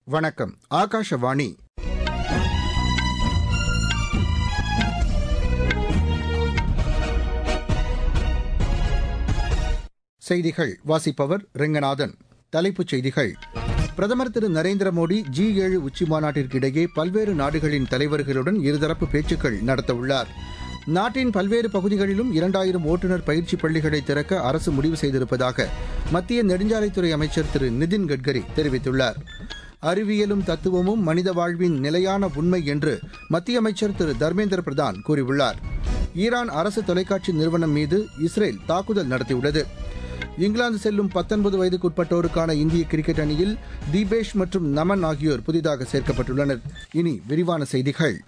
வணக்கம் ஆகாஷவாணி செய்திகள் வாசிப்பவர் ரெங்கநாதன் தலைப்புச் செய்திகள் பிரதமர் திரு நரேந்திர மோடி ஜி ஏழு உச்சிமாநாட்டிற்கிடையே பல்வேறு நாடுகளின் தலைவர்களுடன் இருதரப்பு பேச்சுக்கள் நடத்தவுள்ளார் நாட்டின் பல்வேறு பகுதிகளிலும் இரண்டாயிரம் ஓட்டுநர் பயிற்சி பள்ளிகளை திறக்க அரசு முடிவு செய்திருப்பதாக மத்திய நெடுஞ்சாலைத்துறை அமைச்சர் திரு நிதின் கட்கரி தெரிவித்துள்ளார் அறிவியலும் தத்துவமும் மனித வாழ்வின் நிலையான உண்மை என்று மத்திய அமைச்சர் திரு தர்மேந்திர பிரதான் கூறியுள்ளார் ஈரான் அரசு தொலைக்காட்சி நிறுவனம் மீது இஸ்ரேல் தாக்குதல் நடத்தியுள்ளது இங்கிலாந்து செல்லும் பத்தொன்பது வயதுக்குட்பட்டோருக்கான இந்திய கிரிக்கெட் அணியில் தீபேஷ் மற்றும் நமன் ஆகியோர் புதிதாக சேர்க்கப்பட்டுள்ளனர் இனி விரிவான செய்திகள்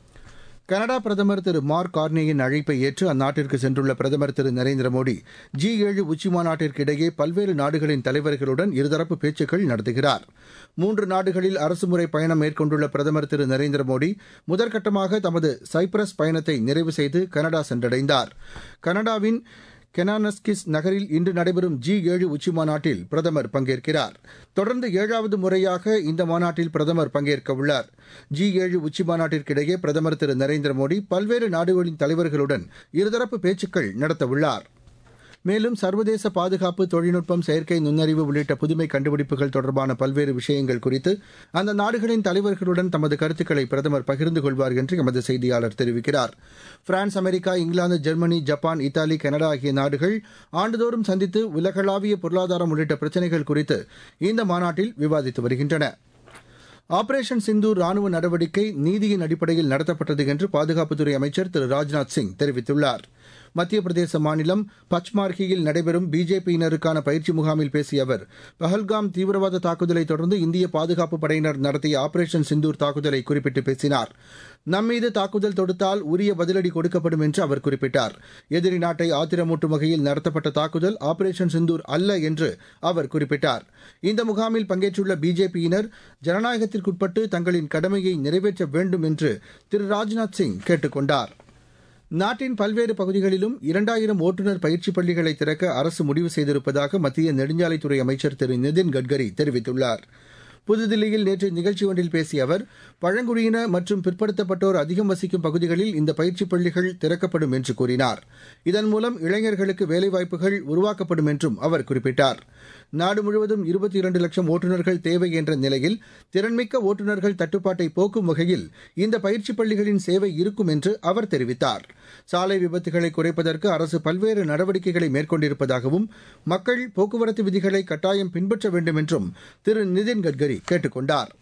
கனடா பிரதமர் திரு மார்க் கார்னேயின் அழைப்பை ஏற்று அந்நாட்டிற்கு சென்றுள்ள பிரதமர் திரு நரேந்திர மோடி ஜி ஏழு உச்சிமாநாட்டிற்கு இடையே பல்வேறு நாடுகளின் தலைவர்களுடன் இருதரப்பு பேச்சுக்கள் நடத்துகிறார் மூன்று நாடுகளில் அரசுமுறை பயணம் மேற்கொண்டுள்ள பிரதமர் திரு நரேந்திர மோடி முதற்கட்டமாக தமது சைப்ரஸ் பயணத்தை நிறைவு செய்து கனடா சென்றடைந்தார் கனடாவின் கெனானஸ்கிஸ் நகரில் இன்று நடைபெறும் ஜி ஏழு உச்சிமாநாட்டில் பிரதமர் பங்கேற்கிறார் தொடர்ந்து ஏழாவது முறையாக இந்த மாநாட்டில் பிரதமர் பங்கேற்க உள்ளார் ஜி ஏழு உச்சிமாநாட்டிற்கிடையே பிரதமர் திரு நரேந்திர மோடி பல்வேறு நாடுகளின் தலைவர்களுடன் இருதரப்பு பேச்சுக்கள் நடத்தவுள்ளார் மேலும் சர்வதேச பாதுகாப்பு தொழில்நுட்பம் செயற்கை நுண்ணறிவு உள்ளிட்ட புதுமை கண்டுபிடிப்புகள் தொடர்பான பல்வேறு விஷயங்கள் குறித்து அந்த நாடுகளின் தலைவர்களுடன் தமது கருத்துக்களை பிரதமர் பகிர்ந்து கொள்வார் என்று எமது செய்தியாளர் தெரிவிக்கிறார் பிரான்ஸ் அமெரிக்கா இங்கிலாந்து ஜெர்மனி ஜப்பான் இத்தாலி கனடா ஆகிய நாடுகள் ஆண்டுதோறும் சந்தித்து உலகளாவிய பொருளாதாரம் உள்ளிட்ட பிரச்சினைகள் குறித்து இந்த மாநாட்டில் விவாதித்து வருகின்றன ஆபரேஷன் சிந்தூர் ராணுவ நடவடிக்கை நீதியின் அடிப்படையில் நடத்தப்பட்டது என்று பாதுகாப்புத்துறை அமைச்சர் திரு ராஜ்நாத் சிங் தெரிவித்துள்ளார் மத்திய பிரதேச மாநிலம் பச்மார்கியில் நடைபெறும் பிஜேபியினருக்கான பயிற்சி முகாமில் பேசிய அவர் பஹல்காம் தீவிரவாத தாக்குதலை தொடர்ந்து இந்திய பாதுகாப்பு படையினர் நடத்திய ஆபரேஷன் சிந்தூர் தாக்குதலை குறிப்பிட்டு பேசினார் நம்மீது தாக்குதல் தொடுத்தால் உரிய பதிலடி கொடுக்கப்படும் என்று அவர் குறிப்பிட்டார் எதிரி நாட்டை ஆத்திரமூட்டும் வகையில் நடத்தப்பட்ட தாக்குதல் ஆபரேஷன் சிந்தூர் அல்ல என்று அவர் குறிப்பிட்டார் இந்த முகாமில் பங்கேற்றுள்ள பிஜேபியினர் ஜனநாயகத்திற்குட்பட்டு தங்களின் கடமையை நிறைவேற்ற வேண்டும் என்று திரு ராஜ்நாத் சிங் கேட்டுக் கொண்டார் நாட்டின் பல்வேறு பகுதிகளிலும் இரண்டாயிரம் ஓட்டுநர் பயிற்சி பள்ளிகளை திறக்க அரசு முடிவு செய்திருப்பதாக மத்திய நெடுஞ்சாலைத்துறை அமைச்சர் திரு நிதின் கட்கரி தெரிவித்துள்ளார் புதுதில்லியில் நேற்று நிகழ்ச்சி ஒன்றில் பேசிய அவர் பழங்குடியின மற்றும் பிற்படுத்தப்பட்டோர் அதிகம் வசிக்கும் பகுதிகளில் இந்த பயிற்சி பள்ளிகள் திறக்கப்படும் என்று கூறினார் இதன் மூலம் இளைஞர்களுக்கு வேலைவாய்ப்புகள் உருவாக்கப்படும் என்றும் அவர் குறிப்பிட்டார் நாடு முழுவதும் இருபத்தி இரண்டு லட்சம் ஓட்டுநர்கள் தேவை என்ற நிலையில் திறன்மிக்க ஓட்டுநர்கள் தட்டுப்பாட்டை போக்கும் வகையில் இந்த பயிற்சி பள்ளிகளின் சேவை இருக்கும் என்று அவர் தெரிவித்தார் சாலை விபத்துகளை குறைப்பதற்கு அரசு பல்வேறு நடவடிக்கைகளை மேற்கொண்டிருப்பதாகவும் மக்கள் போக்குவரத்து விதிகளை கட்டாயம் பின்பற்ற வேண்டும் என்றும் திரு நிதின் கட்கரி கேட்டுக் கொண்டார்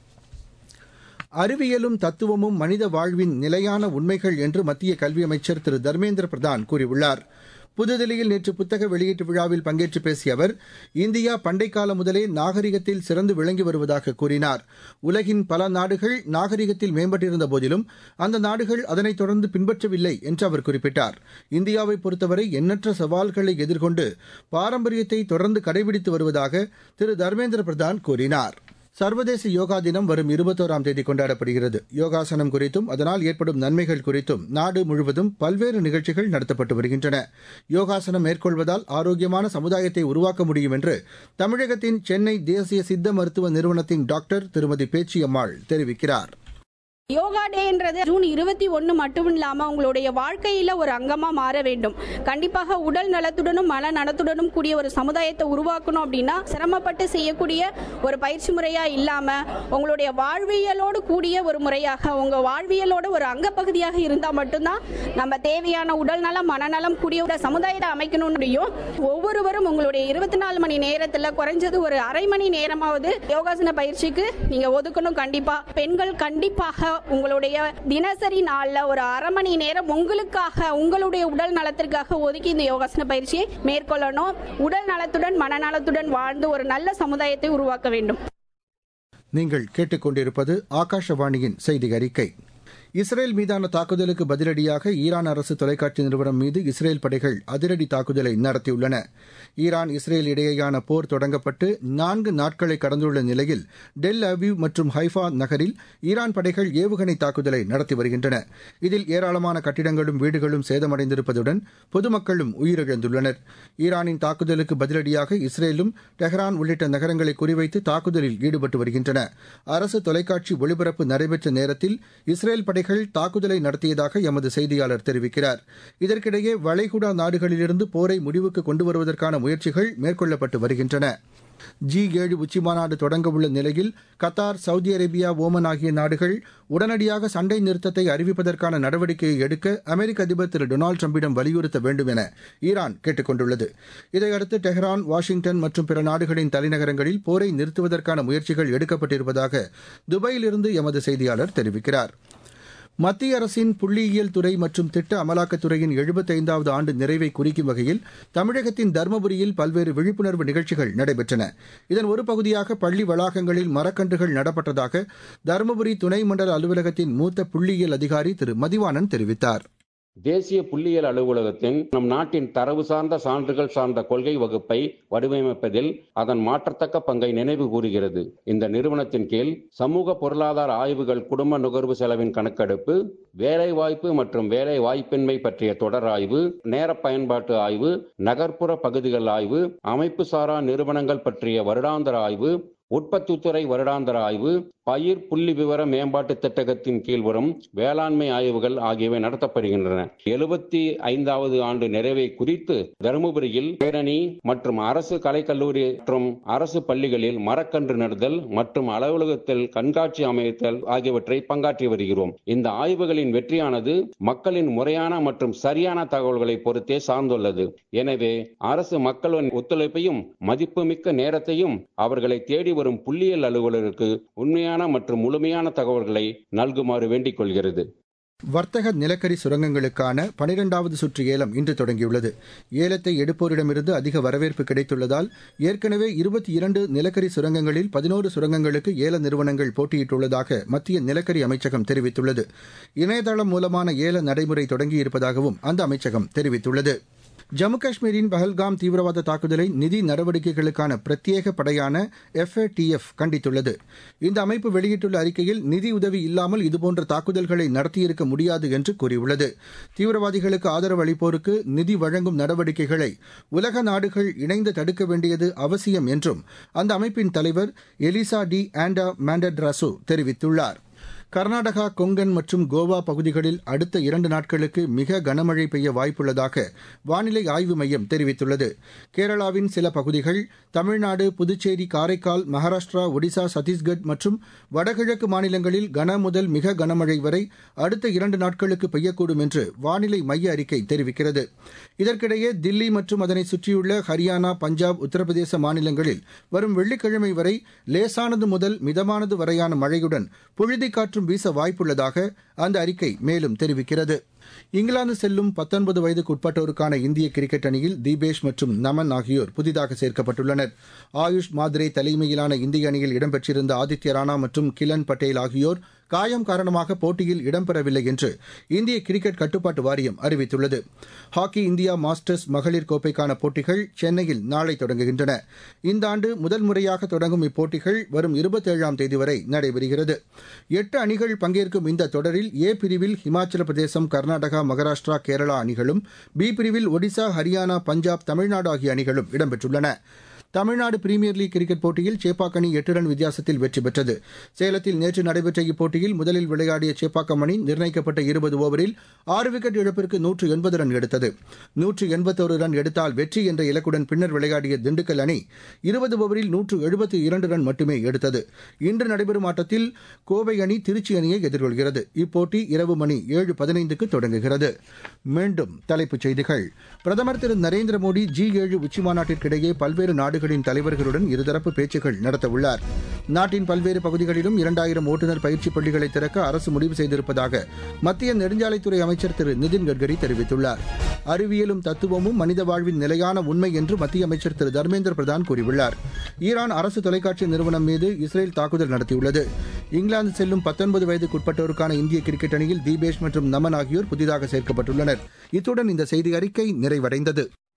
அறிவியலும் தத்துவமும் மனித வாழ்வின் நிலையான உண்மைகள் என்று மத்திய கல்வி அமைச்சர் திரு தர்மேந்திர பிரதான் கூறியுள்ளார் புதுதில்லியில் நேற்று புத்தக வெளியீட்டு விழாவில் பங்கேற்று பேசிய அவர் இந்தியா பண்டை காலம் முதலே நாகரிகத்தில் சிறந்து விளங்கி வருவதாக கூறினார் உலகின் பல நாடுகள் நாகரிகத்தில் மேம்பட்டிருந்த போதிலும் அந்த நாடுகள் அதனைத் தொடர்ந்து பின்பற்றவில்லை என்று அவர் குறிப்பிட்டார் இந்தியாவை பொறுத்தவரை எண்ணற்ற சவால்களை எதிர்கொண்டு பாரம்பரியத்தை தொடர்ந்து கடைபிடித்து வருவதாக திரு தர்மேந்திர பிரதான் கூறினார் சர்வதேச யோகா தினம் வரும் இருபத்தோராம் தேதி கொண்டாடப்படுகிறது யோகாசனம் குறித்தும் அதனால் ஏற்படும் நன்மைகள் குறித்தும் நாடு முழுவதும் பல்வேறு நிகழ்ச்சிகள் நடத்தப்பட்டு வருகின்றன யோகாசனம் மேற்கொள்வதால் ஆரோக்கியமான சமுதாயத்தை உருவாக்க முடியும் என்று தமிழகத்தின் சென்னை தேசிய சித்த மருத்துவ நிறுவனத்தின் டாக்டர் திருமதி பேச்சியம்மாள் தெரிவிக்கிறார் யோகா டேன்றது ஜூன் இருபத்தி ஒன்று மட்டும் இல்லாமல் உங்களுடைய வாழ்க்கையில் ஒரு அங்கமாக மாற வேண்டும் கண்டிப்பாக உடல் நலத்துடனும் மன நலத்துடனும் கூடிய ஒரு சமுதாயத்தை உருவாக்கணும் அப்படின்னா சிரமப்பட்டு செய்யக்கூடிய ஒரு பயிற்சி முறையாக இல்லாமல் உங்களுடைய வாழ்வியலோடு கூடிய ஒரு முறையாக உங்கள் வாழ்வியலோட ஒரு அங்கப்பகுதியாக இருந்தால் மட்டும்தான் நம்ம தேவையான உடல் நலம் மனநலம் கூடிய ஒரு சமுதாயத்தை அமைக்கணும் முடியும் ஒவ்வொருவரும் உங்களுடைய இருபத்தி நாலு மணி நேரத்தில் குறைஞ்சது ஒரு அரை மணி நேரமாவது யோகாசன பயிற்சிக்கு நீங்கள் ஒதுக்கணும் கண்டிப்பாக பெண்கள் கண்டிப்பாக உங்களுடைய தினசரி நாள்ல ஒரு அரை மணி நேரம் உங்களுக்காக உங்களுடைய உடல் நலத்திற்காக ஒதுக்கி இந்த யோகாசன பயிற்சியை மேற்கொள்ளணும் உடல் நலத்துடன் மனநலத்துடன் வாழ்ந்து ஒரு நல்ல சமுதாயத்தை உருவாக்க வேண்டும் நீங்கள் கேட்டுக்கொண்டிருப்பது ஆகாஷவாணியின் செய்தி அறிக்கை இஸ்ரேல் மீதான தாக்குதலுக்கு பதிலடியாக ஈரான் அரசு தொலைக்காட்சி நிறுவனம் மீது இஸ்ரேல் படைகள் அதிரடி தாக்குதலை நடத்தியுள்ளன ஈரான் இஸ்ரேல் இடையேயான போர் தொடங்கப்பட்டு நான்கு நாட்களை கடந்துள்ள நிலையில் டெல் அவீவ் மற்றும் ஹைஃபா நகரில் ஈரான் படைகள் ஏவுகணை தாக்குதலை நடத்தி வருகின்றன இதில் ஏராளமான கட்டிடங்களும் வீடுகளும் சேதமடைந்திருப்பதுடன் பொதுமக்களும் உயிரிழந்துள்ளனர் ஈரானின் தாக்குதலுக்கு பதிலடியாக இஸ்ரேலும் டெஹ்ரான் உள்ளிட்ட நகரங்களை குறிவைத்து தாக்குதலில் ஈடுபட்டு வருகின்றன அரசு தொலைக்காட்சி ஒளிபரப்பு நடைபெற்ற நேரத்தில் இஸ்ரேல் படைகள் தாக்குதலை நடத்தியதாக எமது செய்தியாளர் தெரிவிக்கிறார் இதற்கிடையே வளைகுடா நாடுகளிலிருந்து போரை முடிவுக்கு கொண்டு வருவதற்கான முயற்சிகள் மேற்கொள்ளப்பட்டு வருகின்றன ஜி ஏழு உச்சிமாநாடு தொடங்கவுள்ள நிலையில் கத்தார் சவுதி அரேபியா ஓமன் ஆகிய நாடுகள் உடனடியாக சண்டை நிறுத்தத்தை அறிவிப்பதற்கான நடவடிக்கையை எடுக்க அமெரிக்க அதிபர் திரு டொனால்டு டிரம்பிடம் வலியுறுத்த வேண்டும் என ஈரான் கேட்டுக் கொண்டுள்ளது இதையடுத்து டெஹ்ரான் வாஷிங்டன் மற்றும் பிற நாடுகளின் தலைநகரங்களில் போரை நிறுத்துவதற்கான முயற்சிகள் எடுக்கப்பட்டிருப்பதாக துபாயிலிருந்து எமது செய்தியாளர் தெரிவிக்கிறார் மத்திய அரசின் புள்ளியியல் துறை மற்றும் திட்ட அமலாக்கத்துறையின் எழுபத்தைந்தாவது ஆண்டு நிறைவை குறிக்கும் வகையில் தமிழகத்தின் தருமபுரியில் பல்வேறு விழிப்புணர்வு நிகழ்ச்சிகள் நடைபெற்றன இதன் ஒரு பகுதியாக பள்ளி வளாகங்களில் மரக்கன்றுகள் நடப்பட்டதாக தருமபுரி துணை மண்டல அலுவலகத்தின் மூத்த புள்ளியியல் அதிகாரி திரு மதிவாணன் தெரிவித்தார் தேசிய புள்ளியியல் அலுவலகத்தின் நம் நாட்டின் தரவு சார்ந்த சான்றுகள் சார்ந்த கொள்கை வகுப்பை வடிவமைப்பதில் அதன் மாற்றத்தக்க பங்கை நினைவு கூறுகிறது இந்த நிறுவனத்தின் கீழ் சமூக பொருளாதார ஆய்வுகள் குடும்ப நுகர்வு செலவின் கணக்கெடுப்பு வேலை வாய்ப்பு மற்றும் வேலை வாய்ப்பின்மை பற்றிய தொடர் ஆய்வு நேர பயன்பாட்டு ஆய்வு நகர்ப்புற பகுதிகள் ஆய்வு அமைப்பு சாரா நிறுவனங்கள் பற்றிய வருடாந்திர ஆய்வு உற்பத்தித்துறை வருடாந்திர ஆய்வு பயிர் புள்ளி விவர மேம்பாட்டு திட்டத்தின் கீழ் வரும் வேளாண்மை ஆய்வுகள் ஆகியவை நடத்தப்படுகின்றன எழுபத்தி ஐந்தாவது ஆண்டு நிறைவை குறித்து தருமபுரியில் பேரணி மற்றும் அரசு கலைக்கல்லூரி மற்றும் அரசு பள்ளிகளில் மரக்கன்று நடுதல் மற்றும் அலுவலகத்தில் கண்காட்சி அமைத்தல் ஆகியவற்றை பங்காற்றி வருகிறோம் இந்த ஆய்வுகளின் வெற்றியானது மக்களின் முறையான மற்றும் சரியான தகவல்களை பொறுத்தே சார்ந்துள்ளது எனவே அரசு மக்களின் ஒத்துழைப்பையும் மதிப்புமிக்க நேரத்தையும் அவர்களை தேடி வரும் புள்ளியியல் அலுவலருக்கு உண்மையான மற்றும் முழுமையான தகவல்களை நல்குமாறு வேண்டிக் கொள்கிறது வர்த்தக நிலக்கரி சுரங்கங்களுக்கான பனிரெண்டாவது சுற்று ஏலம் இன்று தொடங்கியுள்ளது ஏலத்தை எடுப்போரிடமிருந்து அதிக வரவேற்பு கிடைத்துள்ளதால் ஏற்கனவே இருபத்தி இரண்டு நிலக்கரி சுரங்கங்களில் பதினோரு சுரங்கங்களுக்கு ஏல நிறுவனங்கள் போட்டியிட்டுள்ளதாக மத்திய நிலக்கரி அமைச்சகம் தெரிவித்துள்ளது இணையதளம் மூலமான ஏல நடைமுறை தொடங்கியிருப்பதாகவும் அந்த அமைச்சகம் தெரிவித்துள்ளது ஜம்மு காஷ்மீரின் பஹல்காம் தீவிரவாத தாக்குதலை நிதி நடவடிக்கைகளுக்கான பிரத்யேக படையான எஃப்ஏடிஎஃப் கண்டித்துள்ளது இந்த அமைப்பு வெளியிட்டுள்ள அறிக்கையில் நிதி உதவி இல்லாமல் இதுபோன்ற தாக்குதல்களை நடத்தியிருக்க முடியாது என்று கூறியுள்ளது தீவிரவாதிகளுக்கு ஆதரவு அளிப்போருக்கு நிதி வழங்கும் நடவடிக்கைகளை உலக நாடுகள் இணைந்து தடுக்க வேண்டியது அவசியம் என்றும் அந்த அமைப்பின் தலைவர் எலிசா டி ஆண்டா மேண்டட்ராசு தெரிவித்துள்ளார் கர்நாடகா கொங்கன் மற்றும் கோவா பகுதிகளில் அடுத்த இரண்டு நாட்களுக்கு மிக கனமழை பெய்ய வாய்ப்புள்ளதாக வானிலை ஆய்வு மையம் தெரிவித்துள்ளது கேரளாவின் சில பகுதிகள் தமிழ்நாடு புதுச்சேரி காரைக்கால் மகாராஷ்டிரா ஒடிசா சத்தீஸ்கட் மற்றும் வடகிழக்கு மாநிலங்களில் கன முதல் மிக கனமழை வரை அடுத்த இரண்டு நாட்களுக்கு பெய்யக்கூடும் என்று வானிலை மைய அறிக்கை தெரிவிக்கிறது இதற்கிடையே தில்லி மற்றும் அதனை சுற்றியுள்ள ஹரியானா பஞ்சாப் உத்தரப்பிரதேச மாநிலங்களில் வரும் வெள்ளிக்கிழமை வரை லேசானது முதல் மிதமானது வரையான மழையுடன் புழுதிக்காற்று மற்றும் வீச வாய்ப்புள்ளதாக அந்த அறிக்கை மேலும் தெரிவிக்கிறது இங்கிலாந்து செல்லும் பத்தொன்பது வயதுக்கு உட்பட்டோருக்கான இந்திய கிரிக்கெட் அணியில் தீபேஷ் மற்றும் நமன் ஆகியோர் புதிதாக சேர்க்கப்பட்டுள்ளனர் ஆயுஷ் மாத்ரே தலைமையிலான இந்திய அணியில் இடம்பெற்றிருந்த ஆதித்ய ராணா மற்றும் கிலன் பட்டேல் ஆகியோர் காயம் காரணமாக போட்டியில் இடம்பெறவில்லை என்று இந்திய கிரிக்கெட் கட்டுப்பாட்டு வாரியம் அறிவித்துள்ளது ஹாக்கி இந்தியா மாஸ்டர்ஸ் மகளிர் கோப்பைக்கான போட்டிகள் சென்னையில் நாளை தொடங்குகின்றன இந்த ஆண்டு முதல் முறையாக தொடங்கும் இப்போட்டிகள் வரும் இருபத்தேழாம் தேதி வரை நடைபெறுகிறது எட்டு அணிகள் பங்கேற்கும் இந்த தொடரில் ஏ பிரிவில் ஹிமாச்சல பிரதேசம் கர்நாடகா மகாராஷ்டிரா கேரளா அணிகளும் பி பிரிவில் ஒடிசா ஹரியானா பஞ்சாப் தமிழ்நாடு ஆகிய அணிகளும் இடம்பெற்றுள்ளன தமிழ்நாடு பிரீமியர் லீக் கிரிக்கெட் போட்டியில் சேப்பாக் அணி எட்டு ரன் வித்தியாசத்தில் வெற்றி பெற்றது சேலத்தில் நேற்று நடைபெற்ற இப்போட்டியில் முதலில் விளையாடிய சேப்பாக்கம் அணி நிர்ணயிக்கப்பட்ட இருபது ஓவரில் ஆறு விக்கெட் இழப்பிற்கு நூற்று எண்பது ரன் எடுத்தது நூற்று எண்பத்தோரு ரன் எடுத்தால் வெற்றி என்ற இலக்குடன் பின்னர் விளையாடிய திண்டுக்கல் அணி இருபது ஓவரில் நூற்று எழுபத்தி இரண்டு ரன் மட்டுமே எடுத்தது இன்று நடைபெறும் ஆட்டத்தில் கோவை அணி திருச்சி அணியை எதிர்கொள்கிறது இப்போட்டி இரவு மணி ஏழு பதினைந்துக்கு தொடங்குகிறது மீண்டும் தலைப்புச் செய்திகள் பிரதமர் திரு நரேந்திர மோடி ஜி ஏழு உச்சிமாநாட்டிற்கிடையே பல்வேறு நாடுகளின் தலைவர்களுடன் இருதரப்பு பேச்சுக்கள் நடத்தவுள்ளார் நாட்டின் பல்வேறு பகுதிகளிலும் இரண்டாயிரம் ஓட்டுநர் பயிற்சி பள்ளிகளை திறக்க அரசு முடிவு செய்திருப்பதாக மத்திய நெடுஞ்சாலைத்துறை அமைச்சர் திரு நிதின் கட்கரி தெரிவித்துள்ளார் அறிவியலும் தத்துவமும் மனித வாழ்வின் நிலையான உண்மை என்று மத்திய அமைச்சர் திரு தர்மேந்திர பிரதான் கூறியுள்ளார் ஈரான் அரசு தொலைக்காட்சி நிறுவனம் மீது இஸ்ரேல் தாக்குதல் நடத்தியுள்ளது இங்கிலாந்து செல்லும் பத்தொன்பது வயதுக்குட்பட்டோருக்கான இந்திய கிரிக்கெட் அணியில் தீபேஷ் மற்றும் நமன் ஆகியோர் புதிதாக சேர்க்கப்பட்டுள்ளனர் இத்துடன் இந்த செய்தி அறிக்கை நிறைவடைந்தது